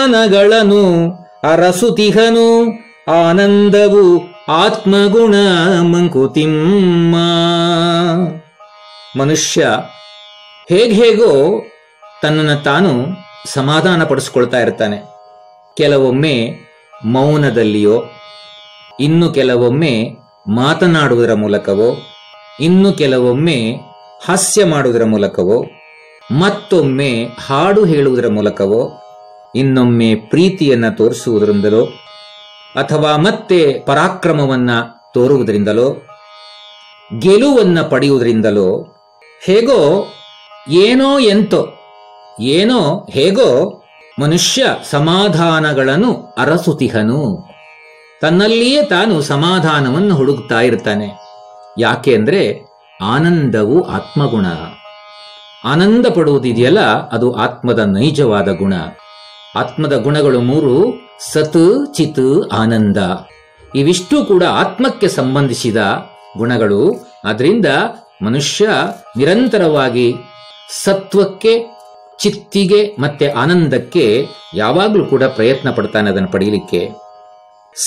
ಸಮಾಧಾನಗಳನ್ನು ಅರಸುತಿಹನು ಆನಂದವು ಆತ್ಮಗುಣ ಮಂಕುತಿಮ್ಮ ಮನುಷ್ಯ ಹೇಗೋ ತನ್ನನ್ನು ತಾನು ಸಮಾಧಾನ ಪಡಿಸ್ಕೊಳ್ತಾ ಇರ್ತಾನೆ ಕೆಲವೊಮ್ಮೆ ಮೌನದಲ್ಲಿಯೋ ಇನ್ನು ಕೆಲವೊಮ್ಮೆ ಮಾತನಾಡುವುದರ ಮೂಲಕವೋ ಇನ್ನು ಕೆಲವೊಮ್ಮೆ ಹಾಸ್ಯ ಮಾಡುವುದರ ಮೂಲಕವೋ ಮತ್ತೊಮ್ಮೆ ಹಾಡು ಹೇಳುವುದರ ಮೂಲಕವೋ ಇನ್ನೊಮ್ಮೆ ಪ್ರೀತಿಯನ್ನ ತೋರಿಸುವುದರಿಂದಲೋ ಅಥವಾ ಮತ್ತೆ ಪರಾಕ್ರಮವನ್ನ ತೋರುವುದರಿಂದಲೋ ಗೆಲುವನ್ನ ಪಡೆಯುವುದರಿಂದಲೋ ಹೇಗೋ ಏನೋ ಎಂತೋ ಏನೋ ಹೇಗೋ ಮನುಷ್ಯ ಸಮಾಧಾನಗಳನ್ನು ಅರಸುತಿಹನು ತನ್ನಲ್ಲಿಯೇ ತಾನು ಸಮಾಧಾನವನ್ನು ಹುಡುಕ್ತಾ ಇರ್ತಾನೆ ಯಾಕೆ ಅಂದ್ರೆ ಆನಂದವು ಆತ್ಮಗುಣ ಆನಂದ ಪಡುವುದಿದೆಯಲ್ಲ ಅದು ಆತ್ಮದ ನೈಜವಾದ ಗುಣ ಆತ್ಮದ ಗುಣಗಳು ಮೂರು ಸತ್ ಚಿತ್ ಆನಂದ ಇವಿಷ್ಟು ಕೂಡ ಆತ್ಮಕ್ಕೆ ಸಂಬಂಧಿಸಿದ ಗುಣಗಳು ಅದರಿಂದ ಮನುಷ್ಯ ನಿರಂತರವಾಗಿ ಸತ್ವಕ್ಕೆ ಚಿತ್ತಿಗೆ ಮತ್ತೆ ಆನಂದಕ್ಕೆ ಯಾವಾಗಲೂ ಕೂಡ ಪ್ರಯತ್ನ ಪಡ್ತಾನೆ ಅದನ್ನು ಪಡೆಯಲಿಕ್ಕೆ